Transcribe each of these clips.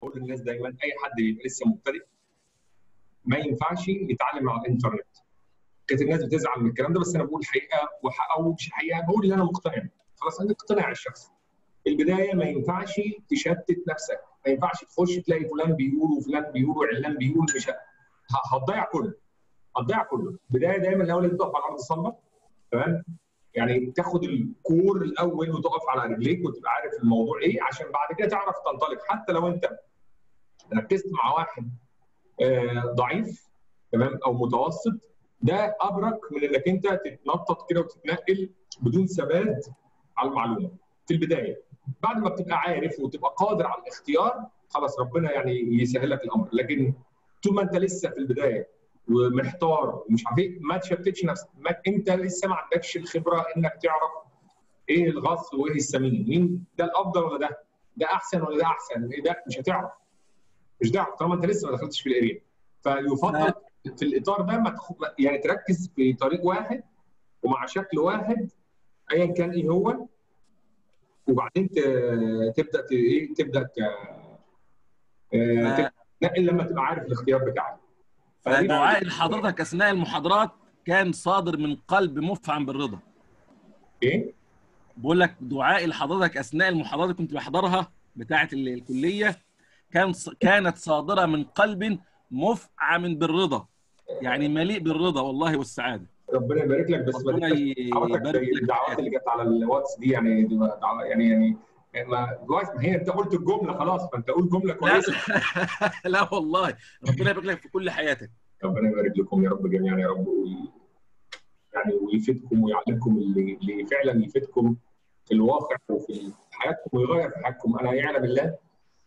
بقول للناس دايما اي حد بيبقى لسه مبتدئ ما ينفعش يتعلم على الانترنت كانت الناس بتزعل من الكلام ده بس انا بقول حقيقه او مش حقيقه بقول اللي انا مقتنع خلاص انا اقتناع الشخصي في البدايه ما ينفعش تشتت نفسك ما ينفعش تخش تلاقي فلان بيقول وفلان بيقول وعلان بيقول مش هتضيع كله هتضيع كله البدايه دايما الاول انت تقف على الارض الصلبه تمام يعني تاخد الكور الاول وتقف على رجليك وتبقى عارف الموضوع ايه عشان بعد كده تعرف تنطلق حتى لو انت ركزت مع واحد ضعيف تمام او متوسط ده ابرك من انك انت تتنطط كده وتتنقل بدون ثبات على المعلومه في البدايه بعد ما بتبقى عارف وتبقى قادر على الاختيار خلاص ربنا يعني يسهل لك الامر لكن طول ما انت لسه في البدايه ومحتار ومش عارف ايه ما تشتتش نفسك ما انت لسه ما عندكش الخبره انك تعرف ايه الغص وايه السمين مين ده الافضل ولا ده ده احسن ولا ده احسن ايه ده مش هتعرف مش هتعرف طالما انت لسه ما دخلتش في الاريا فيفضل في الاطار ده ما تخ... يعني تركز في طريق واحد ومع شكل واحد ايا كان ايه هو وبعدين تبدا ت... ايه تبدا ت... آه... تنقل لما تبقى عارف الاختيار بتاعك فدعاء حضرتك اثناء المحاضرات كان صادر من قلب مفعم بالرضا ايه بقول لك دعاء لحضرتك اثناء المحاضرات اللي كنت بحضرها بتاعه الكليه كان كانت صادره من قلب مفعم بالرضا يعني مليء بالرضا والله والسعاده ربنا يبارك لك بس ربنا يبارك لك الدعوات اللي جت على الواتس دي يعني دي يعني يعني ما كويس ما هي انت قلت الجمله خلاص فانت قول جمله كويسه لا, لا والله ربنا يبارك لك في كل حياتك ربنا يبارك لكم يا رب جميعا يا رب وي... يعني ويفيدكم ويعلمكم اللي, اللي فعلا يفيدكم في الواقع وفي حياتكم ويغير في حياتكم انا يعلم الله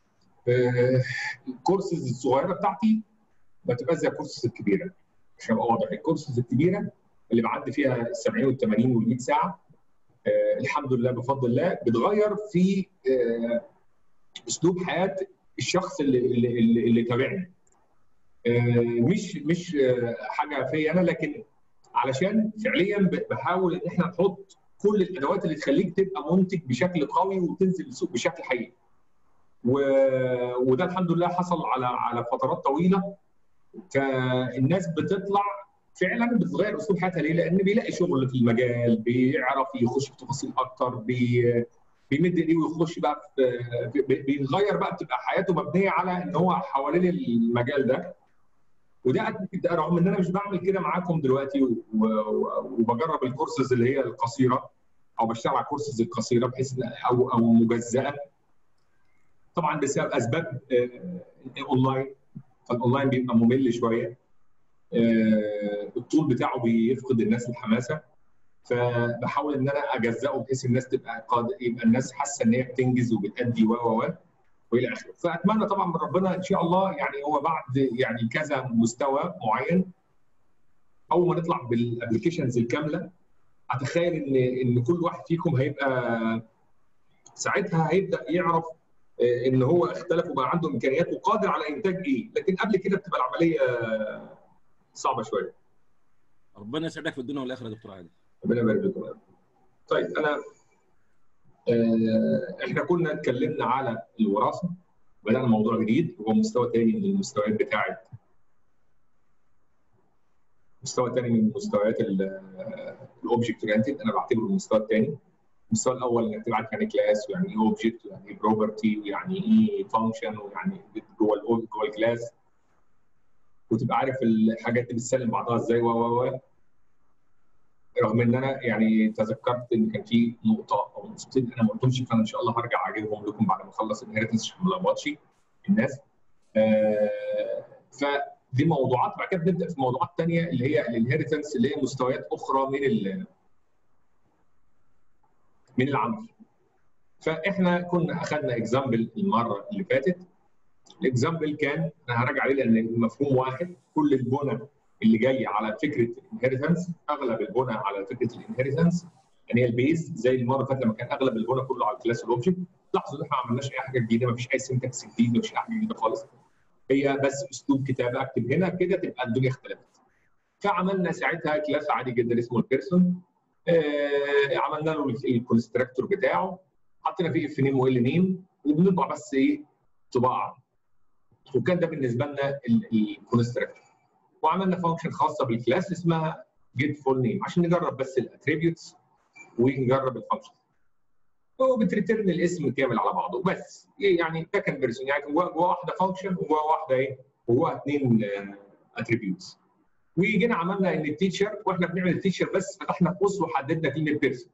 الكورسز الصغيره بتاعتي ما تبقاش زي الكورسز الكبيره عشان ابقى واضح الكورسز الكبيره اللي بعدي فيها ال 70 وال 80 وال 100 ساعه آه الحمد لله بفضل الله بتغير في آه اسلوب حياه الشخص اللي اللي اللي, اللي تابعني آه مش مش آه حاجه فيا انا لكن علشان فعليا بحاول ان احنا نحط كل الادوات اللي تخليك تبقى منتج بشكل قوي وتنزل السوق بشكل حقيقي. و... وده الحمد لله حصل على على فترات طويله فالناس بتطلع فعلا بتغير اسلوب حياتها ليه؟ لان بيلاقي شغل في المجال بيعرف يخش في تفاصيل اكتر بي... بيمد ايديه ويخش بقى في بيغير بقى بتبقى حياته مبنيه على ان هو حوالين المجال ده وده رغم ان انا مش بعمل كده معاكم دلوقتي وبجرب الكورسز اللي هي القصيره او بشتغل على الكورسز القصيره بحيث او او مجزاه طبعا بسبب اسباب اونلاين فالاونلاين بيبقى ممل شويه الطول بتاعه بيفقد الناس الحماسه فبحاول ان انا اجزاه بحيث الناس تبقى قاد... يبقى الناس حاسه ان هي بتنجز وبتادي و و والى اخره فاتمنى طبعا من ربنا ان شاء الله يعني هو بعد يعني كذا مستوى معين اول ما نطلع بالابلكيشنز الكامله اتخيل ان ان كل واحد فيكم هيبقى ساعتها هيبدا يعرف ان هو اختلف وبقى عنده امكانيات وقادر على انتاج ايه لكن قبل كده بتبقى العمليه صعبه شويه ربنا يسعدك في الدنيا والاخره يا دكتور عادل ربنا يبارك لكم طيب انا احنا كنا اتكلمنا على الوراثه بدانا موضوع جديد هو مستوى تاني من المستويات بتاعه مستوى تاني من مستويات الاوبجكت اورينتد انا بعتبره المستوى الثاني المستوى الاول انك تبعت يعني كلاس ويعني ايه اوبجكت ويعني ايه بروبرتي ويعني ايه فانكشن ويعني جوه جوه الكلاس وتبقى عارف الحاجات دي بتسلم بعضها ازاي و و رغم ان انا يعني تذكرت ان كان في نقطه او نقطتين انا ما قلتهمش فانا ان شاء الله هرجع اجيبهم لكم بعد ما اخلص الانهيرتنس عشان ما الخبطش الناس آه فدي موضوعات بعد كده بنبدا في موضوعات ثانيه اللي هي الانهيرتنس اللي هي مستويات اخرى من من العمل فاحنا كنا اخذنا اكزامبل المره اللي فاتت الاكزامبل كان انا هراجع عليه لان المفهوم واحد كل البنى اللي جاي على فكره الانهيرتنس اغلب البنى على فكره الانهيرتنس يعني هي البيز زي المره اللي فاتت لما كان اغلب البنى كله على الكلاس والاوبجكت لاحظوا ان احنا ما عملناش اي حاجه جديده ما فيش اي سنتكس جديد ما فيش اي حاجه جديده خالص هي بس اسلوب كتابه اكتب هنا كده تبقى الدنيا اختلفت فعملنا ساعتها كلاس عادي جدا اسمه البيرسون آه عملنا له الكونستراكتور بتاعه حطينا فيه اف نيم وال نيم وبنطبع بس ايه طباعه وكان ده بالنسبه لنا الكونستراكتور وعملنا فانكشن خاصه بالكلاس اسمها جيت فول نيم عشان نجرب بس الاتريبيوتس ونجرب الفانكشن وبتريترن الاسم كامل على بعضه بس يعني ده كان بيرسون يعني جواه جواه واحده فانكشن وجواه واحده ايه وجواه اثنين اتريبيوتس وجينا عملنا ان التيتشر واحنا بنعمل التيتشر بس فتحنا قوس وحددنا كلمه بيرسون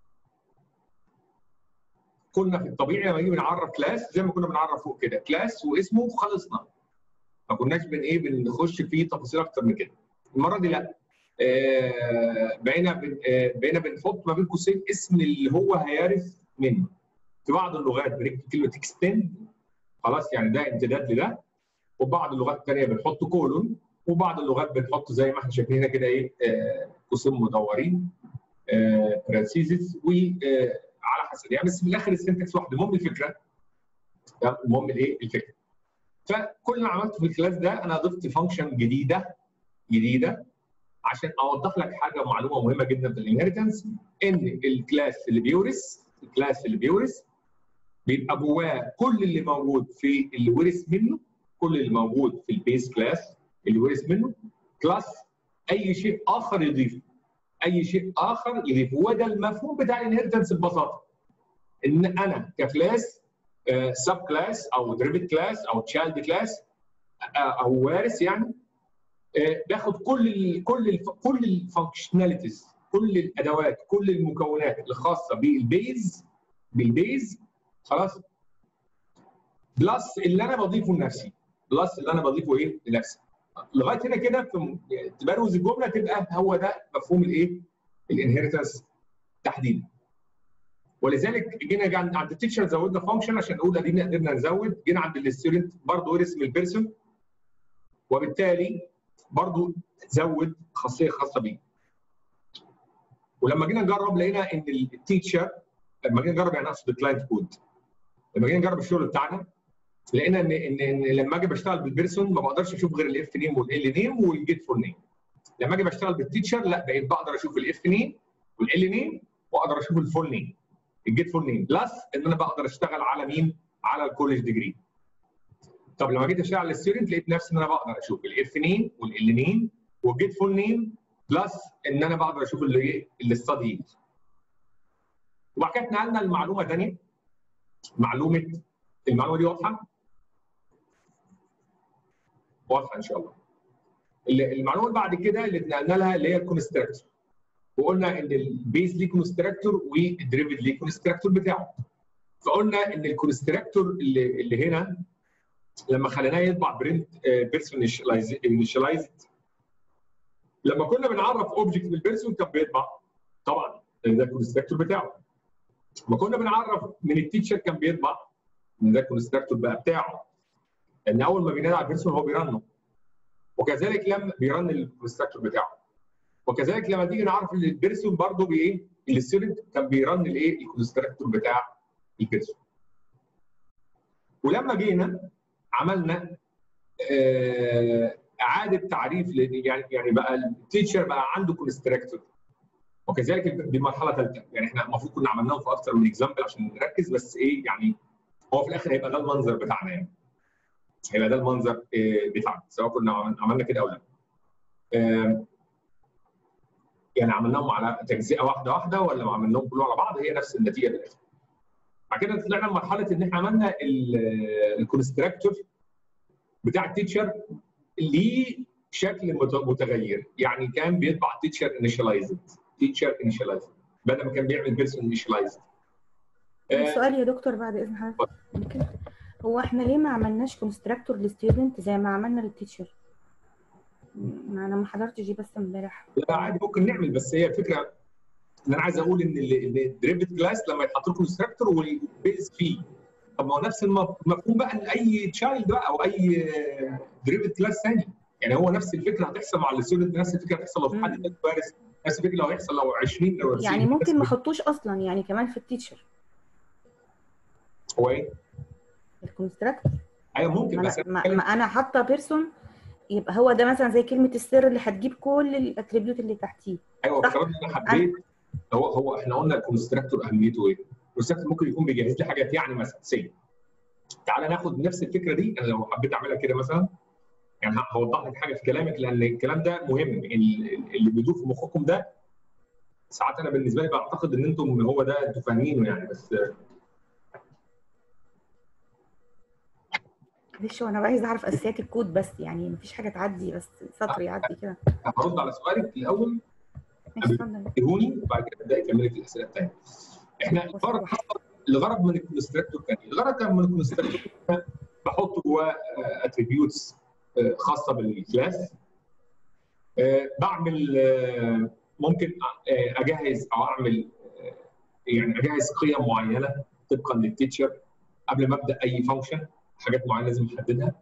كنا في الطبيعي لما نيجي بنعرف كلاس زي ما كنا بنعرف فوق كده كلاس واسمه وخلصنا ما كناش بن ايه بنخش في تفاصيل اكتر من كده المره دي لا آه بقينا بن آه بقينا بنحط ما بين قوسين اسم اللي هو هيرث منه في بعض اللغات بنكتب كلمه اكستند خلاص يعني ده امتداد لده وبعض اللغات الثانيه بنحط كولون وبعض اللغات بنحط زي ما احنا شايفين هنا كده ايه قوسين مدورين برانسيزز و على حسب يعني بس في الاخر السنتكس واحد المهم الفكره المهم الايه الفكره فكل اللي عملته في الكلاس ده انا ضفت فانكشن جديده جديده عشان اوضح لك حاجه معلومه مهمه جدا في الانهيرتنس ان الكلاس اللي بيورث الكلاس اللي بيورث بيبقى جواه كل اللي موجود في اللي ورث منه كل اللي موجود في البيس كلاس اللي ورث منه بلس اي شيء اخر يضيفه اي شيء اخر يضيفه وده المفهوم بتاع الانهيرتنس ببساطه ان انا ككلاس سب كلاس او دريفت كلاس او تشايلد كلاس او وارث يعني باخد كل ال كل ال كل الفانكشناليتيز كل الادوات كل المكونات الخاصه بالبيز بالبيز خلاص بلس اللي انا بضيفه لنفسي بلس اللي انا بضيفه ايه لنفسي لغايه هنا كده في تبروز الجمله تبقى هو ده مفهوم الايه الانهيرتنس تحديدا ولذلك جينا عند التيتشر زودنا فانكشن عشان نقول ادينا قدرنا نزود جينا عند الستودنت برضه ورث من البيرسون وبالتالي برضه زود خاصيه خاصه بيه ولما جينا نجرب لقينا ان التيتشر لما جينا نجرب يعني اقصد الكلاينت كود لما جينا نجرب الشغل بتاعنا لقينا ان ان, إن لما اجي بشتغل بالبيرسون ما بقدرش اشوف غير الاف نيم والال نيم والجيت فور نيم لما اجي بشتغل بالتيتشر لا بقيت بقدر اشوف الاف نيم والال نيم واقدر اشوف الفول نيم الجيت فول نيم بلس ان انا بقدر اشتغل على مين؟ على الكولج ديجري. طب لما جيت اشتغل على الستودنت لقيت نفسي ان انا بقدر اشوف الاف نيم والال نيم والجيت فول نيم بلس ان انا بقدر اشوف اللي ايه؟ الاستادي وبعد كده اتنقلنا لمعلومه ثانيه معلومه المعلومه دي واضحه؟ واضحه ان شاء الله. المعلومه اللي بعد كده اللي اتنقلنا لها اللي هي الكونستراكتور. وقلنا ان البيز ليه كونستراكتور والدريفد ليه كونستراكتور بتاعه فقلنا ان الكونستراكتور اللي, اللي هنا لما خليناه يطبع برنت بيرسون انيشلايزد لما كنا بنعرف اوبجكت بالبيرسون كان بيطبع طبعا لان ده الكونستراكتور بتاعه لما كنا بنعرف من التيتشر كان بيطبع من ده الكونستراكتور بقى بتاعه لان اول ما بينادي على البيرسون هو بيرنه وكذلك لما بيرن الكونستراكتور بتاعه وكذلك لما تيجي نعرف ان البيرسون برضه بايه الستودنت كان بيرن الايه الكونستراكتور بتاع البيرسون ولما جينا عملنا آه اعاده تعريف يعني يعني بقى التيتشر بقى عنده كونستراكتور وكذلك دي مرحله ثالثه يعني احنا المفروض كنا عملناهم في اكثر من اكزامبل عشان نركز بس ايه يعني هو في الاخر هيبقى ده المنظر بتاعنا يعني هيبقى ده المنظر بتاعنا سواء كنا عملنا كده او لا آه يعني عملناهم على تجزئه واحده واحده ولا عملناهم كلهم على بعض هي نفس النتيجه في الاخر. بعد كده طلعنا لمرحله ان احنا عملنا الكونستراكتور بتاع التيتشر ليه شكل متغير يعني كان بيطبع تيتشر انيشاليزد تيتشر انيشاليزد بدل ما كان بيعمل بيرسون انيشاليزد سؤال يا دكتور بعد اذن حضرتك ممكن هو احنا ليه ما عملناش كونستراكتور للستودنت زي ما عملنا للتيتشر؟ ما انا ما حضرتش دي بس امبارح لا عادي ممكن نعمل بس هي الفكره ان انا عايز اقول ان الدريفت كلاس لما يتحط له كونستراكتور والبيز فيه طب ما هو نفس المفهوم بقى لاي تشايلد بقى او اي دريفت كلاس ثاني يعني هو نفس الفكره هتحصل مع الستودنت نفس الفكره هتحصل لو في حد فارس نفس الفكره لو هيحصل لو 20 لو يعني ممكن ما احطوش اصلا يعني كمان في التيتشر هو ايه؟ الكونستراكتور ايوه ممكن ما بس أنا, ما ما انا حاطه بيرسون يبقى هو ده مثلا زي كلمه السر اللي هتجيب كل الاتريبيوت اللي تحتيه ايوه افترضنا انا حبيت هو هو احنا قلنا الكونستراكتور اهميته ايه؟ الكونستراكتور ممكن يكون بيجهز لي حاجات يعني مثلا سي تعالى ناخد نفس الفكره دي انا لو حبيت اعملها كده مثلا يعني هوضح لك حاجه في كلامك لان الكلام ده مهم اللي بيدور في مخكم ده ساعات انا بالنسبه لي بعتقد ان انتم هو ده انتوا فاهمينه يعني بس معلش وانا عايز اعرف اساسيات الكود بس يعني مفيش حاجه تعدي بس سطر يعدي كده هرد على سؤالك الاول ماشي اتفضل ادهوني وبعد كده ابدا اكمل لك الاسئله الثانيه احنا الغرض الغرض من الكونستراكتور كان الغرض كان من الكونستراكتور بحط جواه اتريبيوتس خاصه بالكلاس بعمل ممكن اجهز او اعمل يعني اجهز قيم معينه طبقا للتيتشر قبل ما ابدا اي فانكشن حاجات معينه لازم احددها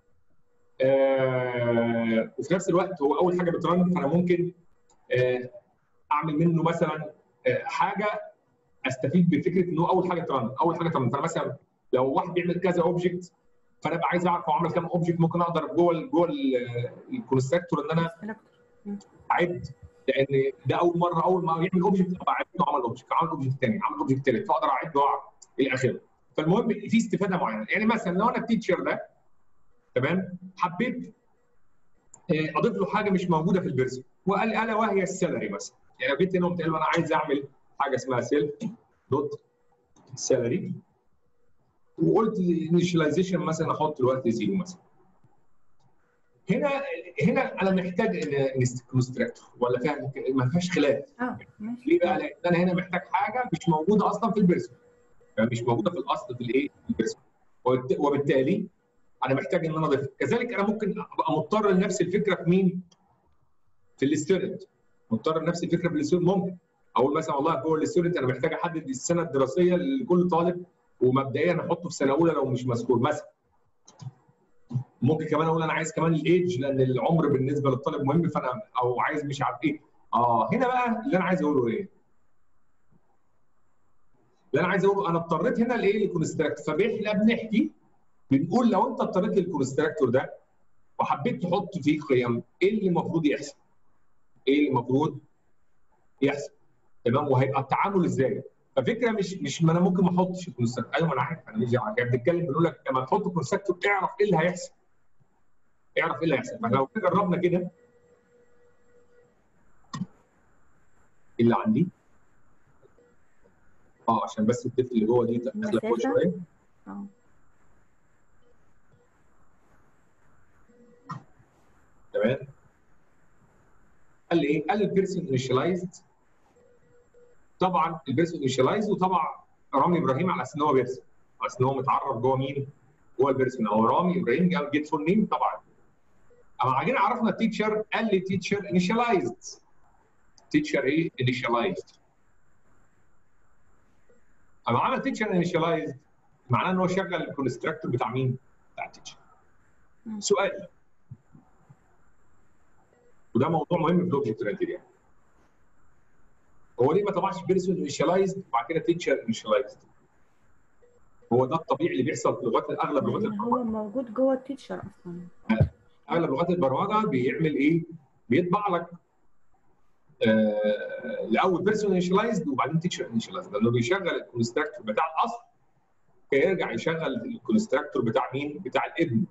وفي نفس الوقت هو اول حاجه بترن فانا ممكن اعمل منه مثلا حاجه استفيد بفكره انه اول حاجه ترن اول حاجه ترن فانا مثلا لو واحد بيعمل كذا اوبجكت فانا بقى عايز اعرف هو عمل كام اوبجكت ممكن اقدر جوه جوه الكونستراكتور ان انا اعد لان ده اول مره اول ما يعمل اوبجكت ابقى عارف انه عمل اوبجكت عمل اوبجكت ثاني عمل اوبجكت ثالث فاقدر اعد الى اخره فالمهم في استفاده معينه يعني مثلا لو انا التيتشر ده تمام حبيت اضيف له حاجه مش موجوده في البيرسون وقال الا وهي السالري مثلا يعني جيت هنا قلت له انا عايز اعمل حاجه اسمها سيلف دوت سالري وقلت انيشاليزيشن مثلا احط الوقت زيرو مثلا هنا هنا انا محتاج كونستراكتور ولا فيها ما فيهاش خلاف اه ماشي ليه بقى؟ لان انا هنا محتاج حاجه مش موجوده اصلا في البيرسون يعني مش موجوده في الاصل في الايه؟ في البيرسون وبالتالي انا محتاج ان انا اضيفها كذلك انا ممكن ابقى مضطر لنفس الفكره في مين؟ في الستودنت مضطر لنفس الفكره في الستودنت ممكن اقول مثلا والله جوه الستودنت انا محتاج احدد السنه الدراسيه لكل طالب ومبدئيا احطه في سنه اولى لو مش مذكور مثلا ممكن كمان اقول انا عايز كمان الايدج لان العمر بالنسبه للطالب مهم فانا او عايز مش عارف ايه اه هنا بقى اللي انا عايز اقوله ايه؟ اللي انا عايز اقوله انا اضطريت هنا لايه؟ للكونستراكتور فاحنا بنحكي بنقول لو انت اضطريت للكونستراكتور ده وحبيت تحط فيه قيم ايه اللي المفروض يحصل؟ ايه اللي المفروض يحصل؟ تمام وهيبقى التعامل ازاي؟ ففكره مش مش ما انا ممكن ما احطش الكونستراكتور ايوه ما انا عارف انا مش دعوه بنتكلم بنقول لك لما تحط الكونستراكتور اعرف ايه اللي هيحصل اعرف ايه اللي هيحصل فلو جربنا كده اللي عندي اه عشان بس الطفل اللي جوه دي داخله فوق المسافة؟ شويه اه تمام قال لي ايه؟ قال لي البيرسون انيشلايزد طبعا البيرسون انيشلايزد وطبعا رامي ابراهيم على اساس ان هو بيرسون على اساس ان هو متعرف جوه مين؟ جوه البيرسون او رامي ابراهيم جاب جيت فول نيم طبعا اما جينا عرفنا التيتشر قال لي تيتشر انيشلايزد تيتشر ايه؟ انيشلايزد اما عمل تيتشر انيشلايزد معناه ان هو شغل الكونستراكتور بتاع مين؟ بتاع التيتشر مم. سؤال وده موضوع مهم في الاوبجكت اورينتد يعني هو ليه ما طبعش بيرسون انيشلايزد وبعد كده تيتشر انيشلايزد هو ده الطبيعي اللي بيحصل في لغات اغلب لغات لان البرمجه هو موجود جوه التيتشر اصلا اغلب لغات البرمجه بيعمل ايه؟ بيطبع لك آه الاول بيرسون انيشلايزد وبعدين تيتشر انيشلايزد لانه بيشغل الكونستراكتور بتاع الاصل فيرجع يشغل الكونستراكتور بتاع مين؟ بتاع الابن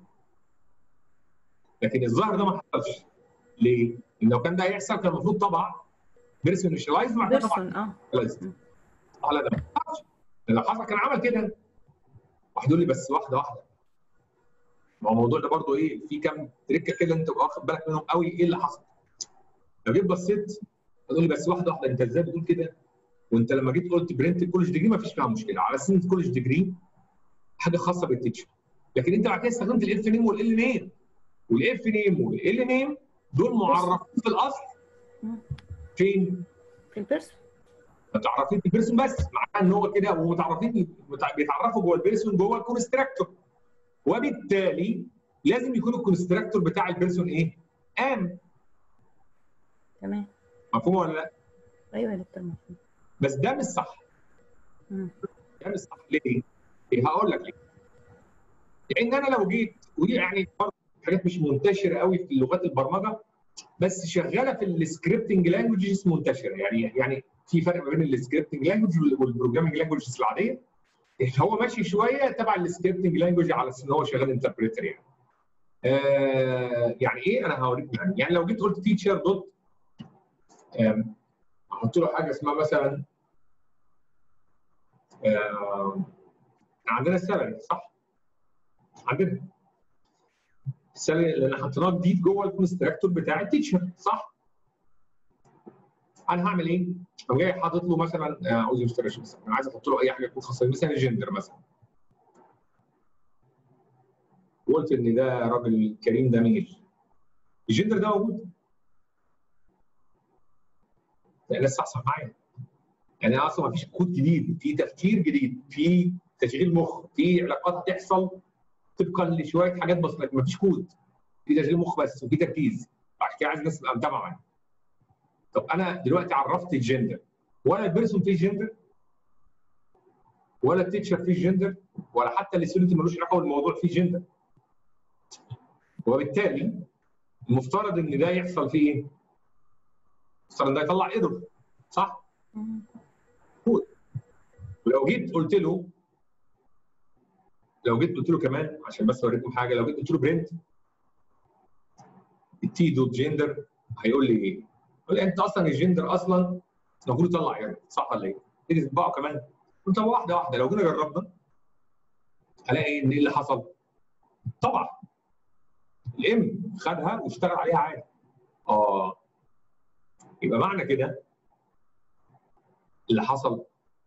لكن الظاهر ده ما حصلش ليه؟ لان لو كان ده هيحصل كان المفروض طبعا بيرسون انيشلايزد وبعد كده طبعا بيرسون اه انيشلايزد على ده ما حصلش لو حصل كان عمل كده واحد يقول لي بس واحده واحده ما هو الموضوع ده برضه ايه في كام تريكه كده انت تبقى واخد بالك منهم قوي ايه اللي حصل لو جيت بصيت هتقول لي بس واحده واحده انت ازاي بتقول كده وانت لما جيت قلت برنت الكولج ديجري ما فيش فيها مشكله على سن الكولج ديجري حاجه خاصه بالتيتشر لكن انت بعد كده استخدمت الاف نيم والال نيم والاف نيم والال نيم دول معرفين في الاصل مم. فين؟ في البيرسون متعرفين في البيرسون بس معناه ان هو كده ومتعرفين متع- بيتعرفوا جوه البيرسون جوه الكونستراكتور وبالتالي لازم يكون الكونستراكتور بتاع البيرسون ايه؟ ام تمام مفهوم ولا لا؟ ايوه يا دكتور مفهوم بس ده مش صح مم. ده مش صح ليه؟ إيه هقول لك ليه؟ لان انا لو جيت ودي يعني برضه حاجات مش منتشره قوي في لغات البرمجه بس شغاله في السكريبتنج لانجوجز منتشره يعني يعني في فرق ما بين السكريبتنج لانجوج والبروجرامنج لانجوجز العاديه هو ماشي شويه تبع السكريبتنج لانجوج على اساس ان هو شغال انتربريتر يعني آه يعني ايه انا هوريك يعني يعني لو جيت قلت تيتشر دوت احط له حاجه اسمها مثلا آه عندنا السالري صح؟ عندنا السالري اللي انا حطيناه جديد جوه الكونستراكتور بتاع التيتشر صح؟ انا هعمل ايه؟ قام جاي حاطط له مثلا عاوز آه يشتري مثلا انا عايز احط له اي حاجه تكون خاصه مثلا الجندر مثلا وقلت ان ده راجل كريم ده ميل الجندر ده موجود لا لسه احسن معايا يعني اصلا ما فيش كود جديد في تفكير جديد في تشغيل مخ في علاقات هتحصل طبقا لشويه حاجات بسيطه ما فيش كود في تشغيل مخ بس وفي تركيز عشان كده عايز الناس تبقى متابعه معايا طب انا دلوقتي عرفت الجندر ولا البيرسون فيه جندر ولا التيتشر فيه جندر ولا حتى الستودنت ملوش علاقه بالموضوع فيه جندر وبالتالي المفترض ان ده يحصل فيه ايه؟ المفترض ان ده يطلع ايرور صح؟ ولو جيت قلت له لو جيت قلت له كمان عشان بس اوريكم حاجه لو جيت قلت له برنت التي دوت جندر هيقول لي ايه؟ يقول لي انت اصلا الجندر اصلا المفروض يطلع ايرور صح ولا ايه؟ تيجي تطبعه كمان قلت طب واحده واحده لو جينا جربنا هلاقي ان ايه اللي حصل؟ طبعا الام خدها واشتغل عليها عادي اه يبقى معنى كده اللي حصل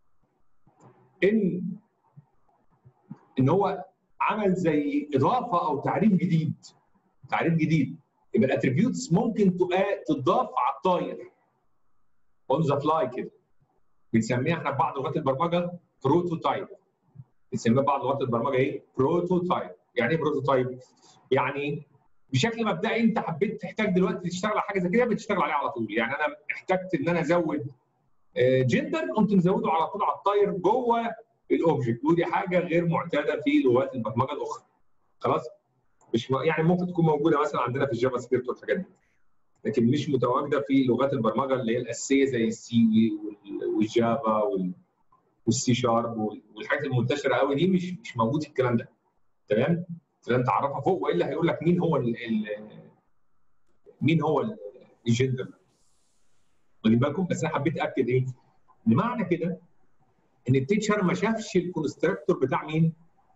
ان ان هو عمل زي اضافه او تعريف جديد تعريف جديد يبقى الاتريبيوتس ممكن تضاف على الطاير اون ذا فلاي كده بنسميها احنا في بعض لغات البرمجه بروتوتايب بنسميها بعض لغات البرمجه ايه؟ بروتوتايب يعني ايه بروتوتايب؟ يعني بشكل مبدئي انت حبيت تحتاج دلوقتي تشتغل على حاجه زي كده بتشتغل عليها على طول يعني انا احتجت ان انا ازود جندر قمت مزوده على طول على الطاير جوه الاوبجكت ودي حاجه غير معتاده في لغات البرمجه الاخرى خلاص مش م... يعني ممكن تكون موجوده مثلا عندنا في الجافا سكريبت والحاجات دي لكن مش متواجده في لغات البرمجه اللي هي الاساسيه زي السي والجافا وال... والسي شارب والحاجات المنتشره قوي دي مش مش موجود في الكلام ده تمام لازم تعرفها فوق والا هيقول لك مين هو ال ال مين هو الجندر واخدين بالكم بس انا حبيت اكد ايه؟ ان معنى كده ان التيتشر ما شافش الكونستراكتور بتاع مين؟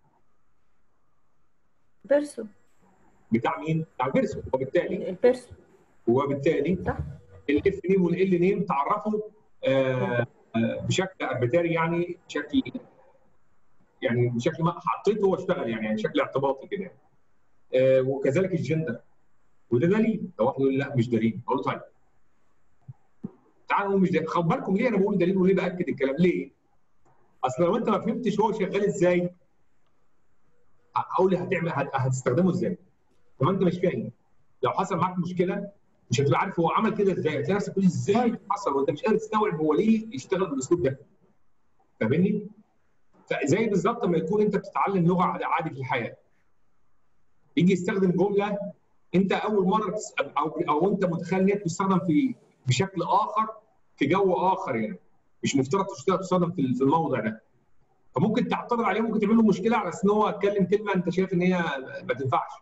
بيرسون بتاع مين؟ بتاع البيرسون وبالتالي البيرسون وبالتالي صح الاف نيم والال نيم تعرفوا آه آه بشكل اربيتاري يعني بشكل يعني بشكل ما حطيته واشتغل يعني يعني بشكل اعتباطي كده آه وكذلك الجندر وده دليل لو واحد يقول لا مش دليل اقول له طيب تعالوا نقول مش دليل خد بالكم ليه انا بقول دليل وليه باكد الكلام ليه؟ اصل لو انت ما فهمتش هو شغال ازاي اقول لي هتعمل هتستخدمه ازاي؟ طب انت مش فاهم لو حصل معاك مشكله مش هتبقى عارف هو عمل كده ازاي هتلاقي نفسك تقول ازاي حصل وانت مش قادر تستوعب هو ليه يشتغل بالاسلوب ده فاهمني؟ فزي بالظبط لما يكون انت بتتعلم لغه عادي في الحياه يجي يستخدم جمله انت اول مره او او انت متخيل ان هي بتستخدم في بشكل اخر في جو اخر يعني مش مفترض تستخدم في الموضع ده فممكن تعترض عليه ممكن تعمل له مشكله على اساس ان هو اتكلم كلمه انت شايف ان هي ما تنفعش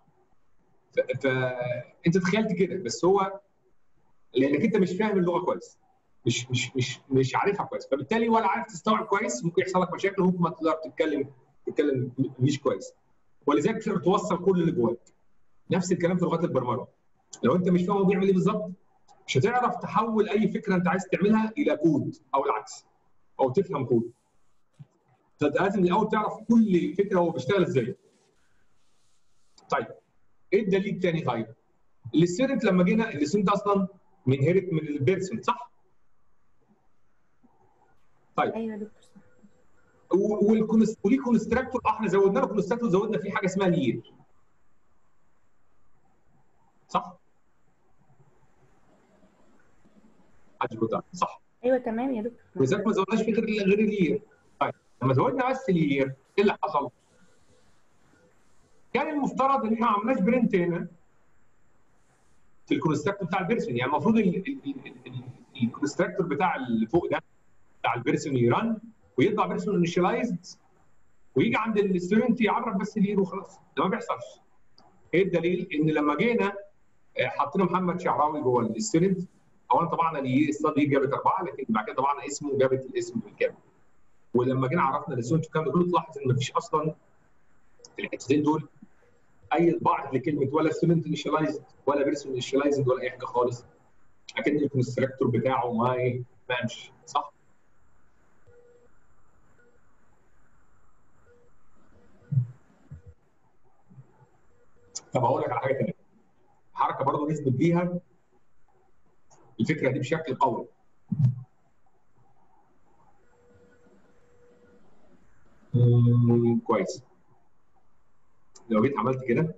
فانت تخيلت كده بس هو لانك انت مش فاهم اللغه كويس مش مش مش مش عارفها كويس فبالتالي ولا عارف تستوعب كويس ممكن يحصل لك مشاكل وممكن ما تقدر تتكلم تتكلم مش كويس ولذلك تقدر توصل كل اللي جواك نفس الكلام في لغات البرمجه لو انت مش فاهم هو بيعمل ايه بالظبط مش هتعرف تحول اي فكره انت عايز تعملها الى كود او العكس او تفهم كود لازم الاول تعرف كل فكره هو بيشتغل ازاي طيب ايه الدليل الثاني طيب الستودنت لما جينا الستودنت اصلا من هيرت من البيرسون صح طيب ايوه يا دكتور صح وليه كونستراكتور احنا زودنا له كونستراكتور زودنا فيه حاجه اسمها لير صح؟ حد صح ايوه تمام يا دكتور ولذلك ما زودناش فيه غير غير اللير طيب لما زودنا بس اللير ايه اللي حصل؟ كان المفترض ان احنا ما عملناش برنت هنا في الكونستراكتور بتاع البيرسون يعني المفروض الكونستراكتور بتاع اللي فوق ده بتاع البيرسون يرن ويطلع بيرسون انيشلايزد ويجي عند الستودنت يعرف بس الير وخلاص ده ما بيحصلش ايه الدليل؟ ان لما جينا حطينا محمد شعراوي جوه الستودنت اولا طبعا الاستاد جابت اربعه لكن بعد كده طبعا اسمه جابت الاسم بالكامل ولما جينا عرفنا الستودنت الكلام ده كله تلاحظ ان مفيش اصلا في الحتتين دول اي بعض لكلمه ولا ستودنت انيشاليزد ولا بيرسون انيشاليزد ولا اي حاجه خالص اكن الكونستراكتور بتاعه ما ايه ما قامش صح؟ طب هقول لك على حاجه ثانيه حركه برضه نثبت بيها الفكره دي بشكل قوي كويس لو جيت عملت كده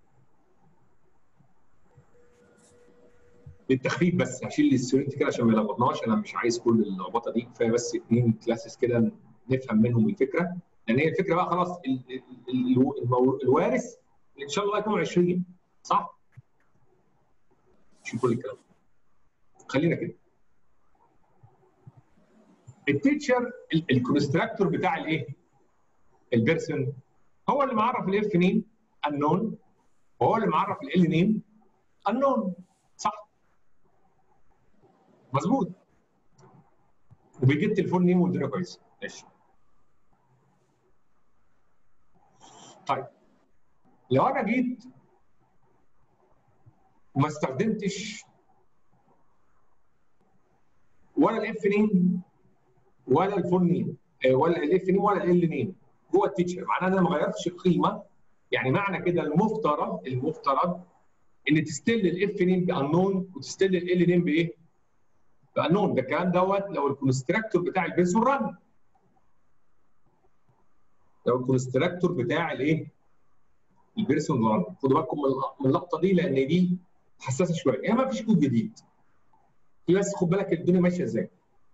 للتخفيف بس هشيل الستودنت كده عشان ما يلخبطناش انا مش عايز كل اللخبطه دي كفايه بس اثنين كلاسز كده نفهم منهم الفكره لان هي الفكره بقى خلاص ال ال ال الوارث ان شاء الله يكونوا 20 صح؟ شوف كل الكلام خلينا كده التيتشر الكونستراكتور بتاع الايه؟ البيرسون هو اللي معرف الاف نيم النون وهو اللي معرف ال نيم النون صح مظبوط وبيجيب تليفون نيم والدنيا كويسه ماشي طيب لو انا جيت وما استخدمتش ولا الاف نيم ولا الفول نيم ولا الاف نيم ولا ال نيم جوه التيتشر معناها ان انا ما غيرتش القيمه يعني معنى كده المفترض المفترض ان تستل الاف نيم بانون وتستل ال نيم بايه؟ بانون ده الكلام دوت لو الكونستراكتور بتاع البيرسون رن لو الكونستراكتور بتاع الايه؟ البيرسون رن خدوا بالكم من اللقطه دي لان دي حساسه شويه هي ما فيش كود جديد في بس خد بالك الدنيا ماشيه ازاي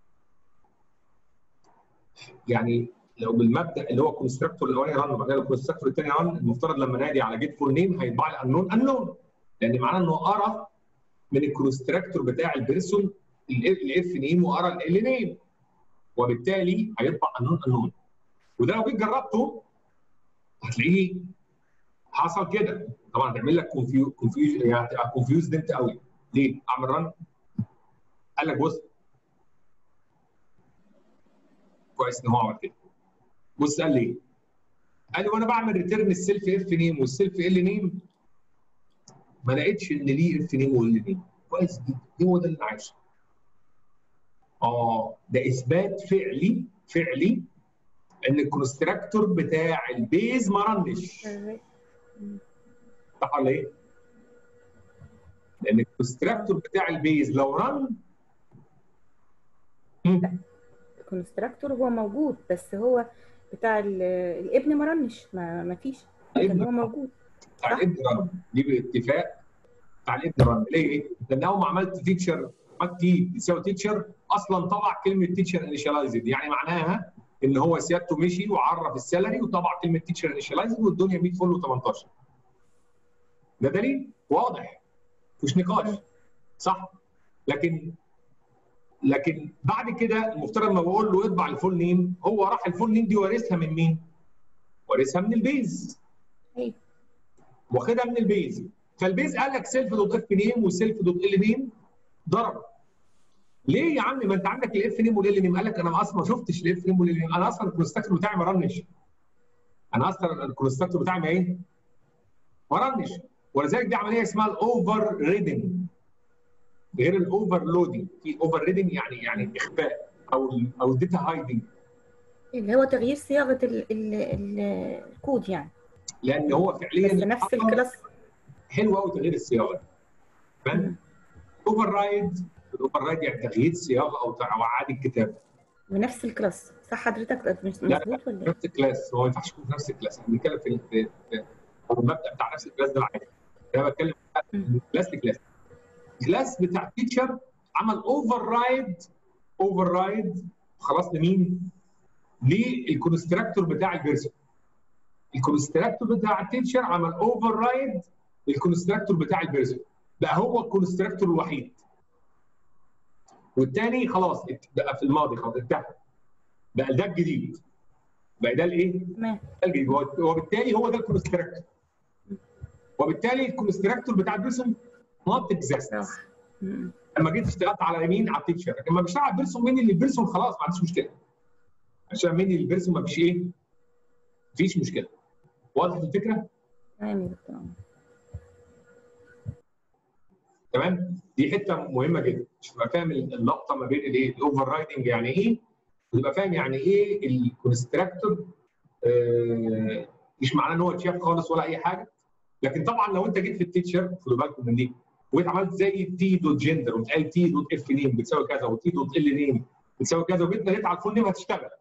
يعني لو بالمبدا اللي هو الكونستراكتور الاولاني رن وبعدين الكونستراكتور الثاني رن المفترض لما نادي على جيت فول نيم هيطبع لي انون انون لان معناه انه قرا من الكونستراكتور بتاع البيرسون الاف نيم وقرا ال نيم وبالتالي هيطبع انون انون وده لو جيت جربته هتلاقيه حصل كده طبعا تعمل لك كونفيوز يعني تبقى كونفيوزد انت قوي ليه؟ اعمل رن قال لك بص كويس ان هو عمل كده بص قال لي قال لي وانا بعمل ريتيرن السيلف اف نيم والسيلف ال نيم ما لقيتش ان ليه اف نيم وال نيم كويس جدا هو ده اللي انا عايزه اه ده اثبات فعلي فعلي ان الكونستراكتور بتاع البيز ما رنش صح ولا ايه؟ لان الكونستراكتور بتاع البيز لو رن الكونستراكتور هو موجود بس هو بتاع الابن ما رنش ما, ما فيش لكن هو موجود بتاع الابن رن دي باتفاق بتاع الابن رن ليه؟ لان اول ما عملت تيتشر عملت تي يساوي تيتشر اصلا طلع كلمه تيتشر انيشاليزد يعني معناها ان هو سيادته مشي وعرف السالري وطبع كلمه تيتشر انيشاليزد والدنيا 100 فل و18 ده دليل واضح مش نقاش صح لكن لكن بعد كده المفترض ما بقول له اطبع الفول نيم هو راح الفول نيم دي وارثها من مين؟ وارثها من البيز ايوه واخدها من البيز فالبيز قال لك سيلف دوت اف نيم وسيلف دوت ال نيم ضرب ليه يا عم ما انت عندك الاف نيم والال نيم قال لك انا اصلا ما شفتش الاف نيم والال نيم انا اصلا الكونستراكتور بتاعي ما رنش انا اصلا الكونستراكتور بتاعي ما ايه؟ ما رنش ولذلك دي عمليه اسمها الاوفر ريدنج غير الاوفر لودنج في اوفر ريدنج يعني يعني اخفاء او ال او الداتا هايدنج اللي هو تغيير صياغه ال ال ال الكود يعني لان هو فعليا بس نفس الكلاس حلو قوي تغيير الصياغه فاهم؟ اوفر رايد الاوفر رايد يعني تغيير صياغه او اعاده كتابه ونفس الكلاس صح حضرتك مش لا، مظبوط ولا ايه؟ نفس الكلاس هو ما ينفعش يكون في نفس الكلاس احنا بنتكلم في في- في- هو المبدا بتاع نفس الكلاس ده العادي انا بتكلم مم. كلاس لكلاس الكلاس بتاع تيتشر عمل اوفر رايد اوفر رايد خلاص لمين؟ للكونستراكتور بتاع البيرسون الكونستراكتور بتاع التيتشر عمل اوفر رايد للكونستراكتور بتاع البيرسون بقى هو الكونستراكتور الوحيد والتاني خلاص ات- بقى في الماضي خلاص انتهى بقى ده الجديد بقى ده الايه؟ تمام ده الجديد هو- وبالتالي هو ده الكونستراكتور وبالتالي الكونستراكتور بتاع البيرسون نوت اكزيست صح مم. لما جيت اشتغلت على يمين على التيتشر لكن لما بشتغل على البيرسون مين اللي البيرسون خلاص ما عنديش مشكله عشان مين اللي البيرسون ما فيش ايه؟ مفيش مشكله واضح الفكره؟ تمام يا دكتور تمام دي حته مهمه جدا عشان تبقى فاهم اللقطه ما بين الايه الاوفر رايدنج يعني ايه وتبقى فاهم يعني ايه الكونستراكتور آه مش معناه ان هو اتشاف خالص ولا اي حاجه لكن طبعا لو انت جيت في التيتشر خدوا بالكم من دي وجيت عملت زي تي دوت جندر وتقال تي دوت اف نيم بتساوي كذا وتي دوت ال نيم بتساوي كذا وجيت ناديت على الفول نيم هتشتغل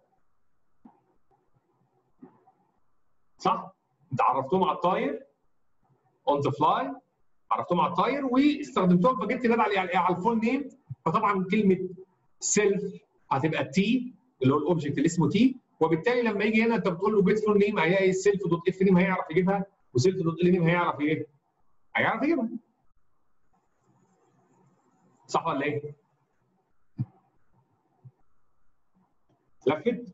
صح؟ انت عرفتهم على الطاير اون ذا فلاي عرفتهم على الطاير واستخدمتهم فجبت نادي على على الفول نيم فطبعا كلمه سيلف هتبقى تي اللي هو الاوبجكت اللي اسمه تي وبالتالي لما يجي هنا انت بتقول له جيت فول نيم هيلاقي سيلف دوت اف نيم هيعرف يجيبها وسيلف دوت ال نيم هيعرف ايه؟ هيعرف يجيبها صح ولا ايه؟ لفت؟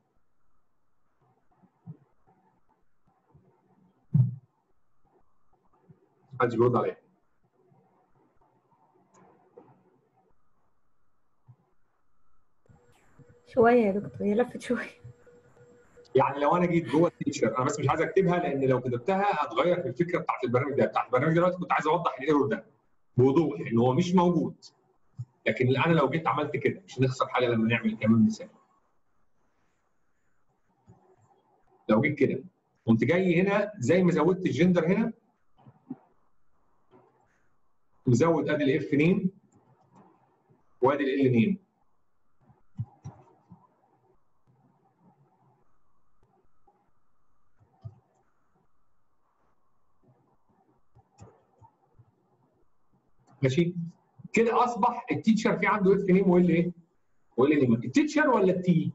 محدش بيرد عليا شويه يا دكتور هي لفت شويه يعني لو انا جيت جوه التيتشر انا بس مش عايز اكتبها لان لو كتبتها هتغير في الفكره بتاعت البرنامج ده بتاعت البرنامج دلوقتي كنت عايز اوضح الايرور ده بوضوح ان هو مش موجود لكن انا لو جيت عملت كده مش هنخسر حاجه لما نعمل كمان مثال لو جيت كده قمت جاي هنا زي ما زودت الجندر هنا مزود ادي الاف نيم وادي ال نيم ماشي كده اصبح التيتشر في عنده اف نيم وال ايه؟ وال نيم التيتشر ولا التي؟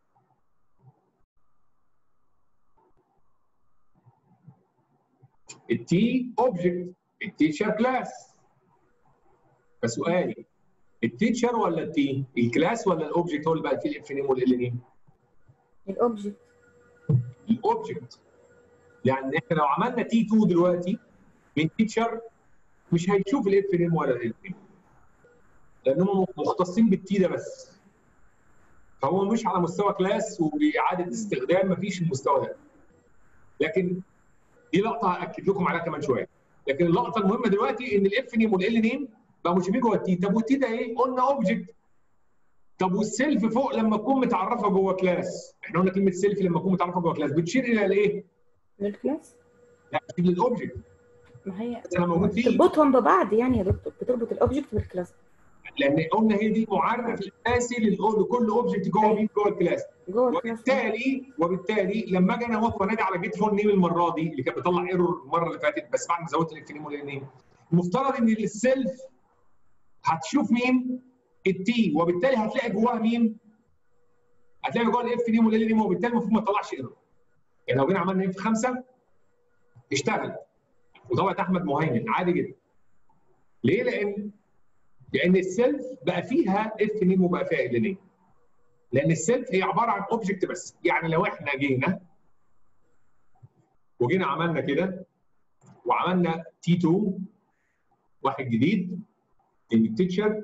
التي اوبجكت التيتشر كلاس فسؤالي التيتشر ولا التي؟ الكلاس ولا الاوبجكت هو اللي بقى فيه الاف نيم والال نيم؟ الاوبجكت الاوبجكت يعني احنا لو عملنا تي 2 دلوقتي من تيتشر مش هيشوف الاف نيم ولا ال نيم لانهم مختصين بالتي ده بس فهو مش على مستوى كلاس وباعاده استخدام مفيش المستوى ده لكن دي لقطه هاكد لكم عليها كمان شويه لكن اللقطه المهمه دلوقتي ان الاف نيم والال نيم بقوا مشابهين جوه التي طب والتي ده ايه؟ قلنا اوبجكت طب والسيلف فوق لما تكون متعرفه جوه كلاس احنا قلنا كلمه سيلف لما تكون متعرفه جوه كلاس بتشير الى الايه؟ للكلاس لا بتشير للاوبجكت ما هي انا موجود فيه تربطهم ببعض يعني يا دكتور بتربط الاوبجكت بالكلاس لان قلنا هي دي معرف الاساسي للأو- لكل اوبجكت جوه مين جوه الكلاس جوه الكلاس وبالتالي وبالتالي لما اجي انا اقف وانادي على جيت فون نيم المره دي اللي كانت بتطلع ايرور المره اللي فاتت بس بعد ما زودت الاف نيم والال نيم المفترض ان السيلف هتشوف مين التي وبالتالي هتلاقي جواها مين هتلاقي جوه الاف نيم والال نيم وبالتالي المفروض ما تطلعش ايرور يعني لو جينا عملنا اف 5 اشتغل وطبعا احمد مهيمن عادي جدا ليه؟ لان لان السيلف بقى فيها اف نيم وبقى فيها ال نيم لان السيلف هي عباره عن اوبجكت بس يعني لو احنا جينا وجينا عملنا كده وعملنا تي 2 واحد جديد التيتشر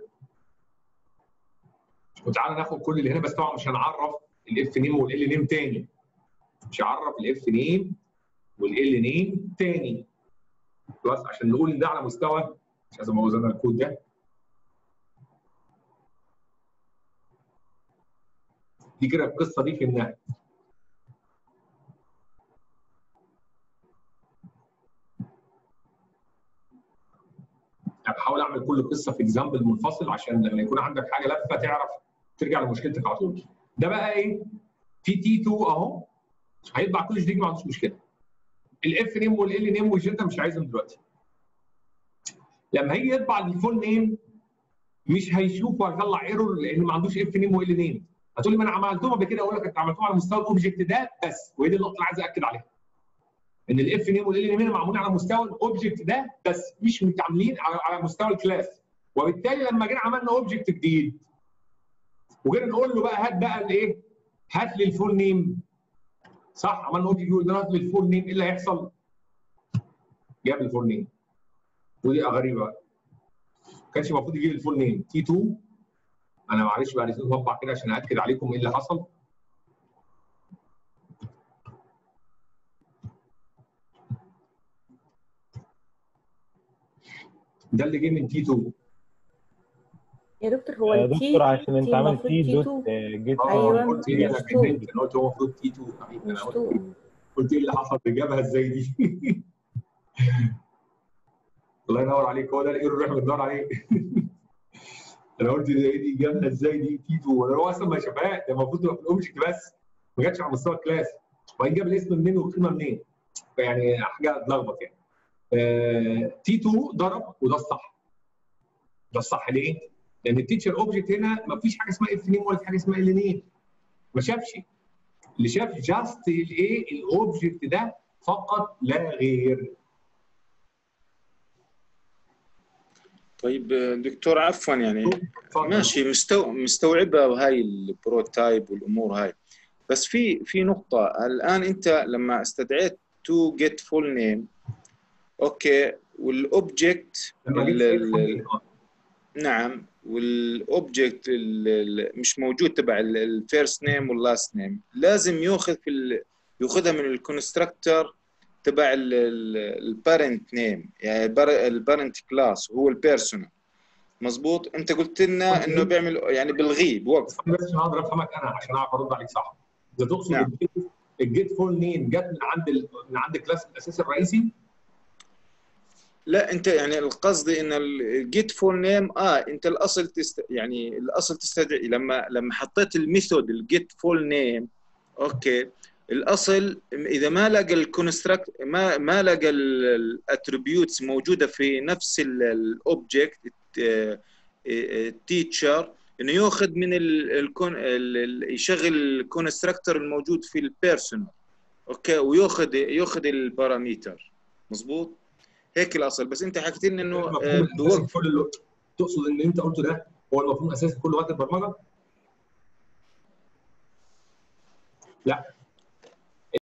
وتعالى ناخد كل اللي هنا بس طبعا مش هنعرف الاف نيم والال نيم تاني مش هعرف الاف نيم والال نيم تاني خلاص عشان نقول ان ده على مستوى مش لازم ابوظ انا الكود ده دي كده القصه دي فهمناها انا بحاول اعمل كل قصه في اكزامبل منفصل عشان لما يكون عندك حاجه لفه تعرف ترجع لمشكلتك على طول ده بقى ايه في تي 2 اهو هيطبع كل جديد ما عندوش مشكله الاف نيم والال نيم والجندا مش عايزهم دلوقتي لما هيجي يطبع الفول نيم مش هيشوف وهيطلع ايرور لان ما عندوش اف نيم وال نيم هتقول لي ما انا عملتهم قبل كده اقول لك انت عملتهم على مستوى الاوبجكت ده بس وهي دي النقطه اللي عايز اكد عليها ان الاف نيم والال نيم معمولين على مستوى الاوبجكت ده بس مش متعاملين على على مستوى الكلاس وبالتالي لما جينا عملنا اوبجكت جديد وجينا نقول له بقى هات بقى الايه؟ هات لي الفول نيم صح عملنا اوبجكت يو ده للفول نيم ايه اللي هيحصل؟ جاب الفول نيم ودي غريبه بقى ما كانش المفروض يجيب الفول نيم تي 2 انا معلش بعد اذنكم بطبع كده عشان ااكد عليكم ايه اللي حصل ده اللي جه من تي 2 يا دكتور هو يا التي دكتور عشان انت تي عامل المفروض تي تي دوت 2 جيت اه أيوة، انا قلت ايه انا مش تو. كلمت انا قلت هو المفروض تي 2 صحيح انا مش قلت تو قلت ايه اللي حصل جابها ازاي دي الله ينور عليك هو ده الايرور اللي احنا بندور عليه انا قلت دي ايه دي جابها ازاي دي تي 2 وانا هو اصلا ما شافهاش ده المفروض تبقى في الاوبجكت بس ما جاتش على مستوى الكلاس وبعدين جاب الاسم منين والقيمه منين يعني حاجه تلخبط يعني تي 2 ضرب وده الصح ده الصح ليه؟ لان التيتشر اوبجكت هنا ما فيش حاجه اسمها اف نيم ولا في حاجه اسمها ال نيم ما شافش اللي شاف جاست الايه الاوبجكت ده فقط لا غير طيب دكتور عفوا يعني اتفضل. ماشي مستو... مستوعبه هاي البروتايب والامور هاي بس في في نقطه الان انت لما استدعيت تو جيت فول نيم اوكي والاوبجكت لما جيت ال- في ال- الفول- آه. نعم والاوبجكت مش موجود تبع الفيرست نيم واللاست نيم لازم ياخذ في ال... ياخذها من الكونستراكتور تبع البارنت نيم يعني البارنت كلاس هو البيرسونال مظبوط انت قلت لنا انه بيعمل يعني بالغيب وقف بس عشان اقدر افهمك انا عشان اعرف ارد عليك صح اذا تقصد نعم. الجيت- الجيت فول نيم جت من عند ال... من عند الكلاس الاساسي الرئيسي لا انت يعني القصد ان الجيت فول نيم اه انت الاصل تست يعني الاصل تستدعي لما لما حطيت الميثود الجيت فول نيم اوكي الاصل اذا ما لقى الكونستراكت ما ما لقى الاتريبيوتس موجوده في نفس الاوبجكت التيتشر انه ياخذ من ال الكون ال ال يشغل الكونستراكتور الموجود في البيرسونال اوكي وياخذ ياخذ الباراميتر مظبوط هيك الاصل بس انت حكيت لنا انه المفهوم آه، الاساسي بوقف في كل اللي... تقصد ان انت قلته ده هو المفهوم الاساسي في كل وقت البرمجه؟ لا